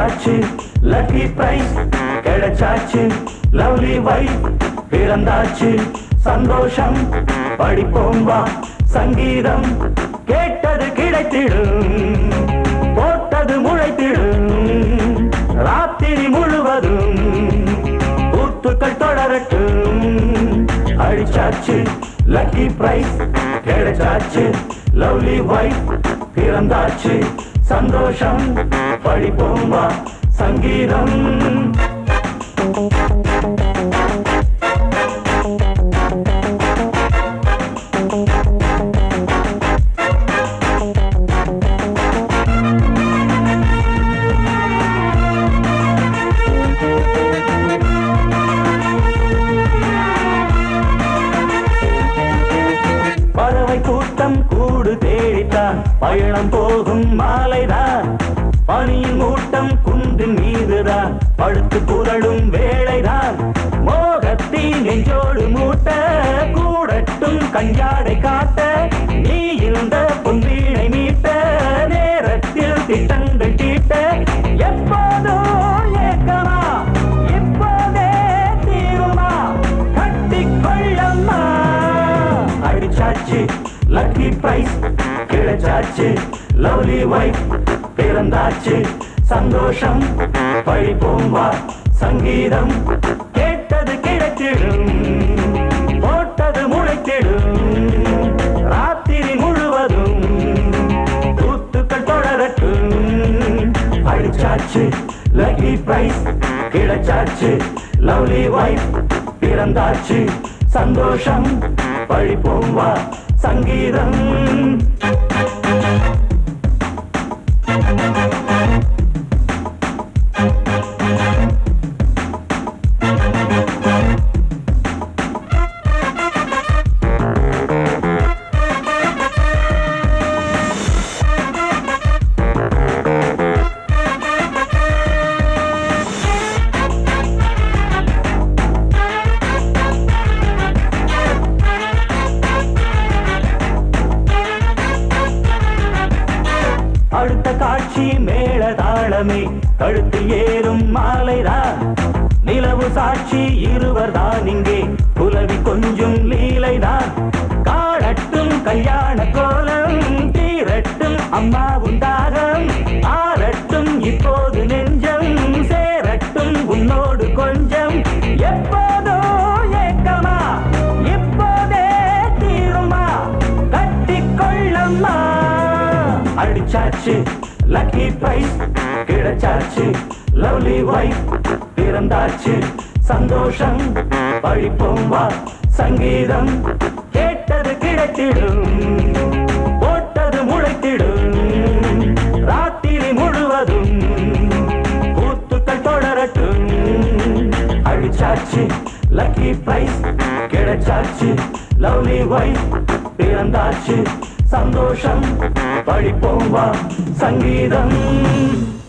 கிடைச்சாச்சு lucky prize கிடைச்சாச்சு lovely wife பிறந்தாச்சு சந்தோஷம் படிப்போம் வா சங்கீதம் கேட்டது கிடைத்திடும் போட்டது முளைத்திடும் ராத்திரி முழுவதும் கூத்துக்கள் தொடரட்டும் அடிச்சாச்சு லக்கி பிரைஸ் கிடைச்சாச்சு லவ்லி வைஃப் பிறந்தாச்சு சந்தோஷம் படிப்போம் வா சங்கீதம் பறவை கூட்டம் கூடு தேடித்தான் பயணம் போகும் மாலைதான் பனியின் மூட்டம் குன்றின் மீதுதான் படுத்து புரளும் வேளைதான் மோகத்தின் நெஞ்சோடு மூட்ட கூடட்டும் கஞ்சாடை காட்ட நீ இருந்த பொன்வீணை மீட்ட நேரத்தில் திட்டங்கள் தீட்ட எப்போதோ ஏக்கமா இப்போதே தீருமா கட்டிக்கொள்ளம்மா அடிச்சாச்சு லக்கி பிரைஸ் கிடைச்சாச்சு லவ்லி வைஃப் பிறந்தாச்சு சந்தோஷம் படிப்போம் வா சங்கீதம் கேட்டது கிடைத்திடும் போட்டது முளைத்திடும் ராத்திரி முழுவதும் கூத்துக்கள் தொடரட்டும் அடிச்சாச்சு லக்கி பிரைஸ் கிடைச்சாச்சு லவ்லி வைஃப் பிறந்தாச்சு சந்தோஷம் படிப்போம் வா சங்கீதம் அடுத்த காட்சி மேள தாளமே கழுத்தில் ஏறும் மாலைதான் நிலவு சாட்சி இருவர் தான் இங்கே புலவி கொஞ்சம் லீலைதான் காணட்டும் கல்யாண கோலம் தீரட்டும் அம்மா உண்டாகம் ஆரட்டும் இப்போது நெஞ்சம் சேரட்டும் உன்னோடு கொஞ்சம் எப்போதோ ஏக்கமா இப்போதே தீருமா கட்டிக்கொள்ளம்மா அடிச்சாச்சு லக்கி பிரைஸ் கிடைச்சாச்சு லவ்லி வைஃப் பிறந்தாச்சு சந்தோஷம் படிப்போம் வா சங்கீதம் கேட்டது கிடைத்திடும் போட்டது முளைத்திடும் ராத்திரி முழுவதும் கூத்துக்கள் தொடரட்டும் அடிச்சாச்சு லக்கி பிரைஸ் கிடைச்சாச்சு லவ்லி வைஃப் பிறந்தாச்சு சந்தோஷம் படிப்போம் வா சங்கீதம்